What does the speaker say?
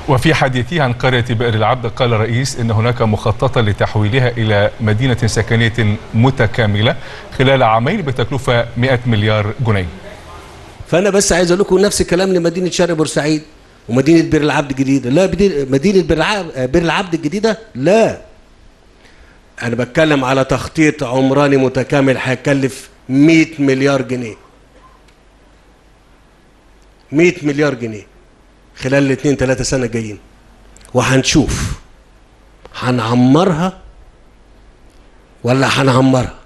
وفي حديثه عن قرية بئر العبد قال الرئيس إن هناك مخططا لتحويلها إلى مدينة سكنية متكاملة خلال عامين بتكلفة 100 مليار جنيه فانا بس عايز اقول لكم نفس الكلام لمدينه شرق بورسعيد ومدينه بير العبد الجديده لا بدي- مدينه بير العبد بير العبد الجديده لا انا بتكلم على تخطيط عمراني متكامل هيكلف 100 مليار جنيه 100 مليار جنيه خلال الاثنين ثلاثة سنة جايين وهنشوف هنعمرها ولا هنعمرها